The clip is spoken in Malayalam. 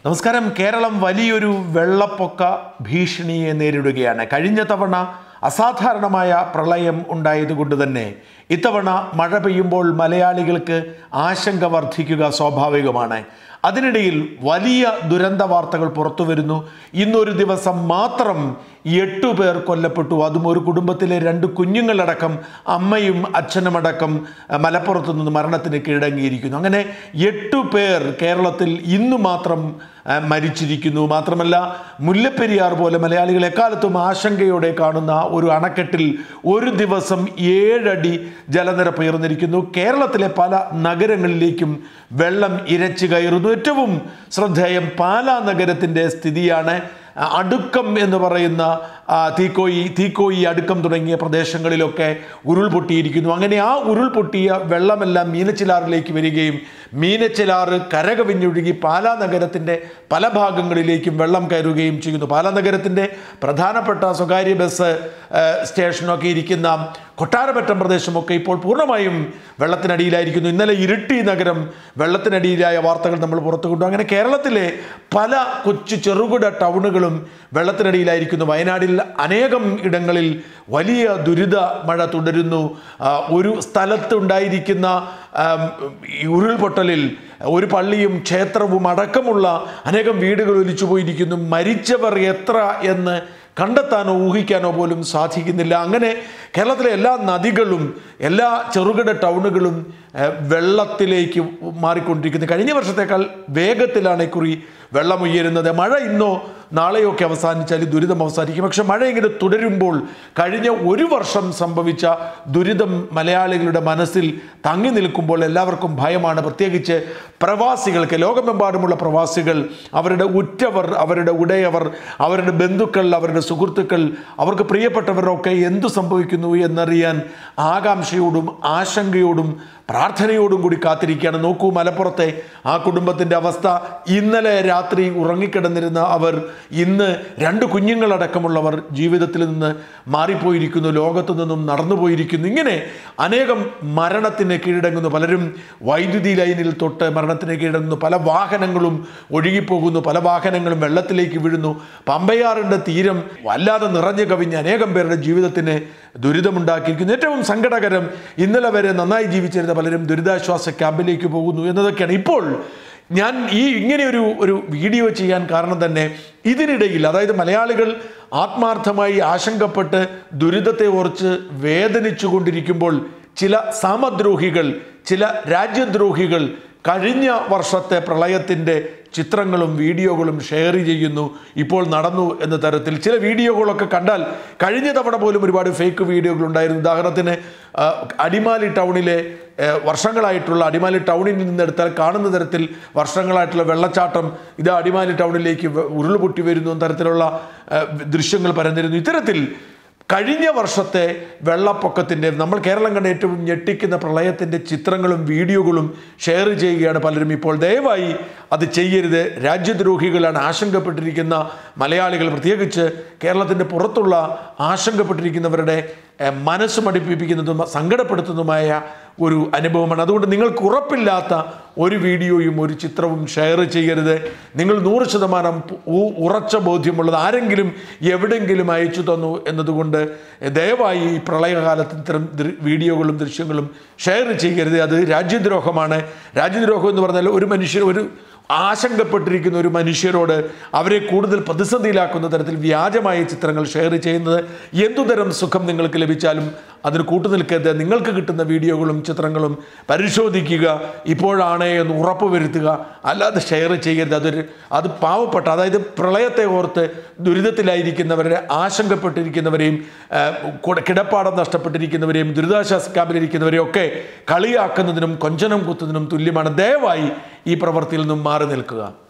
നമസ്കാരം കേരളം വലിയൊരു വെള്ളപ്പൊക്ക ഭീഷണിയെ നേരിടുകയാണ് കഴിഞ്ഞ തവണ അസാധാരണമായ പ്രളയം ഉണ്ടായതുകൊണ്ട് തന്നെ ഇത്തവണ മഴ പെയ്യുമ്പോൾ മലയാളികൾക്ക് ആശങ്ക വർദ്ധിക്കുക സ്വാഭാവികമാണ് അതിനിടയിൽ വലിയ ദുരന്ത വാർത്തകൾ പുറത്തു വരുന്നു ഇന്നൊരു ദിവസം മാത്രം എട്ടു പേർ കൊല്ലപ്പെട്ടു അതും ഒരു കുടുംബത്തിലെ രണ്ട് കുഞ്ഞുങ്ങളടക്കം അമ്മയും അച്ഛനുമടക്കം അഹ്, മലപ്പുറത്ത് നിന്ന് മരണത്തിന് കീഴടങ്ങിയിരിക്കുന്നു അങ്ങനെ എട്ടു പേർ കേരളത്തിൽ ഇന്നു മാത്രം അഹ്, മരിച്ചിരിക്കുന്നു മാത്രമല്ല മുല്ലപ്പെരിയാർ പോലെ മലയാളികൾ എക്കാലത്തും ആശങ്കയോടെ കാണുന്ന ഒരു അണക്കെട്ടിൽ ഒരു ദിവസം ഏഴടി ജലനിരപ്പ് ഉയർന്നിരിക്കുന്നു കേരളത്തിലെ പല നഗരങ്ങളിലേക്കും വെള്ളം ഇരച്ചു കയറുന്നു ഏറ്റവും ശ്രദ്ധേയം പാലാ നഗരത്തിൻ്റെ സ്ഥിതിയാണ് അടുക്കം എന്ന് പറയുന്ന ആ, തീക്കോയി തീക്കോയി അടുക്കം തുടങ്ങിയ പ്രദേശങ്ങളിലൊക്കെ ഉരുൾപൊട്ടിയിരിക്കുന്നു അങ്ങനെ ആ ഉരുൾപൊട്ടിയ വെള്ളമെല്ലാം മീനച്ചിലാറിലേക്ക് വരികയും മീനച്ചിലാറ് കരകവിഞ്ഞൊഴുകി പാലാ നഗരത്തിൻ്റെ പല ഭാഗങ്ങളിലേക്കും വെള്ളം കയറുകയും ചെയ്യുന്നു പാലാ നഗരത്തിൻ്റെ പ്രധാനപ്പെട്ട സ്വകാര്യ ബസ് ആ, സ്റ്റേഷനൊക്കെ ഇരിക്കുന്ന കൊട്ടാരമറ്റം പ്രദേശമൊക്കെ ഇപ്പോൾ പൂർണ്ണമായും വെള്ളത്തിനടിയിലായിരിക്കുന്നു ഇന്നലെ ഇരിട്ടി നഗരം വെള്ളത്തിനടിയിലായ വാർത്തകൾ നമ്മൾ പുറത്തു കൊണ്ടു അങ്ങനെ കേരളത്തിലെ പല കൊച്ചു ചെറുകിട ടൗണുകളും വെള്ളത്തിനടിയിലായിരിക്കുന്നു വയനാടിൽ അനേകം ഇടങ്ങളിൽ വലിയ ദുരിത മഴ തുടരുന്നു ആ, ഒരു സ്ഥലത്തുണ്ടായിരിക്കുന്ന ആം, ഈ ഉരുൾപൊട്ടലിൽ ഒരു പള്ളിയും ക്ഷേത്രവും അടക്കമുള്ള അനേകം വീടുകൾ ഒലിച്ചു പോയിരിക്കുന്നു മരിച്ചവർ എത്ര എന്ന് കണ്ടെത്താനോ ഊഹിക്കാനോ പോലും സാധിക്കുന്നില്ല അങ്ങനെ കേരളത്തിലെ എല്ലാ നദികളും എല്ലാ ചെറുകിട ടൗണുകളും ഏഹ്, വെള്ളത്തിലേക്ക് മാറിക്കൊണ്ടിരിക്കുന്നു കഴിഞ്ഞ വർഷത്തേക്കാൾ വേഗത്തിലാണ് ഇക്കുറി വെള്ളം ഉയരുന്നത് മഴ ഇന്നോ നാളെയോ ഒക്കെ അവസാനിച്ചാൽ ഈ ദുരിതം അവസാനിക്കും പക്ഷെ മഴ ഇങ്ങനെ തുടരുമ്പോൾ കഴിഞ്ഞ ഒരു വർഷം സംഭവിച്ച ദുരിതം മലയാളികളുടെ മനസ്സിൽ തങ്ങി നിൽക്കുമ്പോൾ എല്ലാവർക്കും ഭയമാണ് പ്രത്യേകിച്ച് പ്രവാസികൾക്ക് ലോകമെമ്പാടുമുള്ള പ്രവാസികൾ അവരുടെ ഉറ്റവർ അവരുടെ ഉടയവർ അവരുടെ ബന്ധുക്കൾ അവരുടെ സുഹൃത്തുക്കൾ അവർക്ക് പ്രിയപ്പെട്ടവരൊക്കെ എന്തു സംഭവിക്കുന്നു എന്നറിയാൻ ആകാംക്ഷയോടും ആശങ്കയോടും പ്രാർത്ഥനയോടും കൂടി കാത്തിരിക്കുകയാണ് നോക്കൂ മലപ്പുറത്തെ ആ കുടുംബത്തിൻ്റെ അവസ്ഥ ഇന്നലെ രാത്രി ഉറങ്ങിക്കിടന്നിരുന്ന അവർ ഇന്ന് രണ്ട് കുഞ്ഞുങ്ങളടക്കമുള്ളവർ ജീവിതത്തിൽ നിന്ന് മാറിപ്പോയിരിക്കുന്നു ലോകത്തു നിന്നും നടന്നുപോയിരിക്കുന്നു ഇങ്ങനെ അനേകം മരണത്തിന് കീഴടങ്ങുന്നു പലരും വൈദ്യുതി ലൈനിൽ തൊട്ട് മരണത്തിന് കീഴടങ്ങുന്നു പല വാഹനങ്ങളും ഒഴുകിപ്പോകുന്നു പല വാഹനങ്ങളും വെള്ളത്തിലേക്ക് വീഴുന്നു പമ്പയാറിൻ്റെ തീരം വല്ലാതെ നിറഞ്ഞു കവിഞ്ഞ് അനേകം പേരുടെ ജീവിതത്തിന് ദുരിതമുണ്ടാക്കിയിരിക്കുന്നു ഏറ്റവും സങ്കടകരം ഇന്നലെ വരെ നന്നായി ജീവിച്ചിരുന്ന പലരും ദുരിതാശ്വാസ ക്യാമ്പിലേക്ക് പോകുന്നു എന്നതൊക്കെയാണ് ഇപ്പോൾ ഞാൻ ഈ ഇങ്ങനെ ഒരു ഒരു വീഡിയോ ചെയ്യാൻ കാരണം തന്നെ ഇതിനിടയിൽ അതായത് മലയാളികൾ ആത്മാർത്ഥമായി ആശങ്കപ്പെട്ട് ദുരിതത്തെ ഓർച്ച് വേദനിച്ചു കൊണ്ടിരിക്കുമ്പോൾ ചില സാമദ്രോഹികൾ ചില രാജ്യദ്രോഹികൾ കഴിഞ്ഞ വർഷത്തെ പ്രളയത്തിൻ്റെ ചിത്രങ്ങളും വീഡിയോകളും ഷെയർ ചെയ്യുന്നു ഇപ്പോൾ നടന്നു എന്ന തരത്തിൽ ചില വീഡിയോകളൊക്കെ കണ്ടാൽ കഴിഞ്ഞ തവണ പോലും ഒരുപാട് ഫേക്ക് വീഡിയോകൾ ഉണ്ടായിരുന്നു ഉദാഹരണത്തിന് ആ, അടിമാലി ടൗണിലെ ആ, വർഷങ്ങളായിട്ടുള്ള അടിമാലി ടൗണിൽ നിന്നെടുത്താൽ കാണുന്ന തരത്തിൽ വർഷങ്ങളായിട്ടുള്ള വെള്ളച്ചാട്ടം ഇത് അടിമാലി ടൗണിലേക്ക് വ- ഉരുൾപൊട്ടി വരുന്നു എന്ന തരത്തിലുള്ള ആ, ദൃശ്യങ്ങൾ പരന്നിരുന്നു ഇത്തരത്തിൽ കഴിഞ്ഞ വർഷത്തെ വെള്ളപ്പൊക്കത്തിൻ്റെ നമ്മൾ കേരളം കണ്ട ഏറ്റവും ഞെട്ടിക്കുന്ന പ്രളയത്തിൻ്റെ ചിത്രങ്ങളും വീഡിയോകളും ഷെയർ ചെയ്യുകയാണ് പലരും ഇപ്പോൾ ദയവായി അത് ചെയ്യരുത് രാജ്യദ്രോഹികളാണ് ആശങ്കപ്പെട്ടിരിക്കുന്ന മലയാളികൾ പ്രത്യേകിച്ച് കേരളത്തിൻ്റെ പുറത്തുള്ള ആശങ്കപ്പെട്ടിരിക്കുന്നവരുടെ എഹ്, മനസ്സ് മടിപ്പിക്കുന്നതും സങ്കടപ്പെടുത്തുന്നതുമായ ഒരു അനുഭവമാണ് അതുകൊണ്ട് നിങ്ങൾക്ക് ഉറപ്പില്ലാത്ത ഒരു വീഡിയോയും ഒരു ചിത്രവും ഷെയർ ചെയ്യരുത് നിങ്ങൾ നൂറ് ശതമാനം പു- ഉ- ഉറച്ച ബോധ്യമുള്ളത് ആരെങ്കിലും എവിടെയെങ്കിലും അയച്ചു തന്നു എന്നതുകൊണ്ട് ദയവായി ഈ പ്രളയകാലത്ത് ഇത്തരം ദൃ- വീഡിയോകളും ദൃശ്യങ്ങളും ഷെയർ ചെയ്യരുത് അത് രാജ്യദ്രോഹമാണ് രാജ്യദ്രോഹം എന്ന് പറഞ്ഞാൽ ഒരു മനുഷ്യർ ഒരു ആശങ്കപ്പെട്ടിരിക്കുന്ന ഒരു മനുഷ്യരോട് അവരെ കൂടുതൽ പ്രതിസന്ധിയിലാക്കുന്ന തരത്തിൽ വ്യാജമായ ചിത്രങ്ങൾ ഷെയർ ചെയ്യുന്നത് എന്തുതരം സുഖം നിങ്ങൾക്ക് ലഭിച്ചാലും അതിന് കൂട്ടുനിൽക്കരുത് നിങ്ങൾക്ക് കിട്ടുന്ന വീഡിയോകളും ചിത്രങ്ങളും പരിശോധിക്കുക ഇപ്പോഴാണ് എന്ന് ഉറപ്പ് വരുത്തുക അല്ലാതെ ഷെയർ ചെയ്യരുത് അതൊരു അത് പാവപ്പെട്ട അതായത് പ്രളയത്തെ ഓർത്ത് ദുരിതത്തിലായിരിക്കുന്നവരെ ആശങ്കപ്പെട്ടിരിക്കുന്നവരെയും ആ, കുട- കിടപ്പാടം നഷ്ടപ്പെട്ടിരിക്കുന്നവരെയും ദുരിതാശ്വാസ ക്യാമ്പിലിരിക്കുന്നവരെയും ഒക്കെ കളിയാക്കുന്നതിനും കൊഞ്ചനം കുത്തുന്നതിനും തുല്യമാണ് ദയവായി ഈ പ്രവൃത്തിയിൽ നിന്നും മാറി നിൽക്കുക